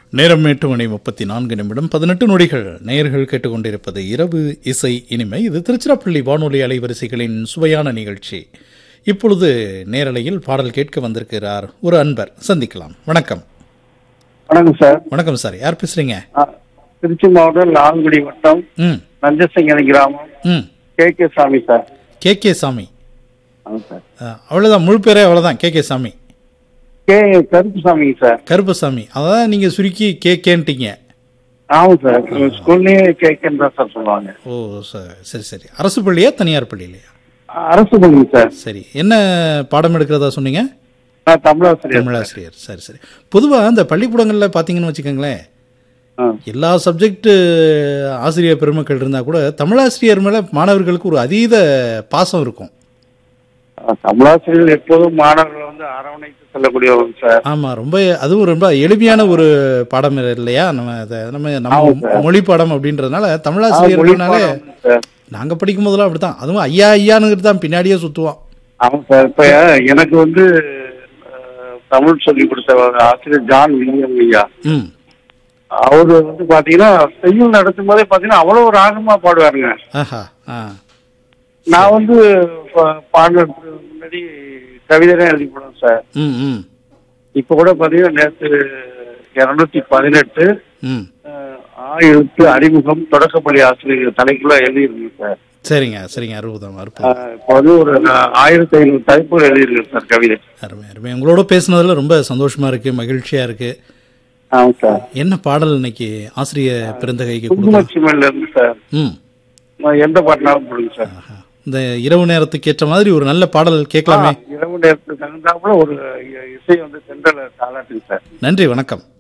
நேரம் எட்டு மணி முப்பத்தி நான்கு நிமிடம் பதினெட்டு நொடிகள் நேயர்கள் கேட்டுக்கொண்டிருப்பது இரவு இசை இனிமை இது திருச்சிராப்பள்ளி வானொலி அலைவரிசைகளின் சுவையான நிகழ்ச்சி இப்பொழுது நேரலையில் பாடல் கேட்க வந்திருக்கிறார் ஒரு அன்பர் சந்திக்கலாம் வணக்கம் வணக்கம் சார் வணக்கம் சார் யார் பேசுறீங்க ஆ, திருச்சி மாவட்டம் லால்குடி வட்டம் ம் நஞ்சசங்கனி கிராமம் ம் K K Sami sir K K Sami ஆமாம் சார் அஹ், அவ்வளவுதான் முழு பேரே அவ்வளவுதான் கே கே சாமி கே கருப்பு சாமிங்க சார் கருப்பசாமி அதான் நீங்க சுருக்கி கே கேன்ட்டீங்க ஆமாம் சார் ஸ்கூல்லயே கே கேன்னு தான் சார் சொல்லுவாங்க ஓ ச- சரி சரி அரசு பள்ளியா தனியார் பள்ளியிலையா அரசு பள்ளிங்க சார் சரி என்ன பாடம் எடுக்கிறதா சொன்னீங்க நான் தமிழாசிரியர் தமிழாசிரியர் சரி சரி பொதுவாக இந்த பள்ளிக்கூடங்களில் பார்த்தீங்கன்னு வச்சுக்கோங்களேன் ஆ, எல்லா சப்ஜெக்ட் ஆசிரியர் பெருமக்கள் இருந்தால் கூட தமிழாசிரியர் மேலே மாணவர்களுக்கு ஒரு அதீத பாசம் இருக்கும் ஆ, தமிழாசிரியர் எப்போதும் மாணவர்களை வந்து அரவணைத்து செல்லக்கூடியவங்க சார் ஆமாம் ரொம்ப அதுவும் ரொம்ப எளிமையான ஒரு பாடம் இல்லையா நம்ம அதை நம்ம நம்ம மொழி பாடம் அப்படின்றதுனால ஆ, மொழி தமிழாசிரியர்னாலே பாடம் சார் நாங்கள் படிக்கும் போதெல்லாம் அப்படி தான் அதுவும் ஐயா ஐயானுங்கிறது தான் பின்னாடியே சுற்றுவோம் ஆமாம் சார் இப்ப எனக்கு வந்து ஆ, தமிழ் சொல்லி கொடுத்த ஆசிரியர் ஜான் வில்லியம் ஐயா ம் அவரு வந்து பாத்தீங்கன்னா செய்யுள் நடத்தும் போதே பாத்தீங்கன்னா அவ்வளவு ராகமா பாடுவாருங்க ஆஹா ஆ நான் வந்து பா- பாடுறதுக்கு முன்னாடி கவிதை தான் எழுதி போடுவேன் சார் ம் ம் இப்ப கூட பாத்தீங்கன்னா நேற்று இருநூத்தி பதினெட்டு ம் ஆயிரத்து அறிமுகம் தொடக்கப்பள்ளி ஆசிரியர் தலைக்குள்ள எழுதியிருக்கேன் சார் சரிங்க சரிங்க அற்புதம் அற்புதம் ஆஹ் இப்போ வந்து ஒரு நான் ஆயிரத்தி ஐநூறு தலைப்புகள் எழுதியிருக்கேன் சார் கவிதை அருமை அருமை உங்களோட பேசுனதுல ரொம்ப சந்தோஷமா இருக்கு மகிழ்ச்சியா இருக்கு ஆமாம் சார் என்ன பாடல் இன்னைக்கு ஆசிரிய பெருந்தகைக்கு கொடுக்கலாம் குங்குமச்சிமல்ல இருந்து சார் ம் நான் எந்த பாட்டினாலும் போடுங்க சார் ஆஹா. இந்த இரவு நேரத்துக்கு ஏற்ற மாதிரி ஒரு நல்ல பாடல் கேட்கலாமே இரவு நேரத்துக்கு தகுந்தாப்புல ஒரு இசை வந்து சென்றல தாளாட்டுங்க சார் நன்றி வணக்கம்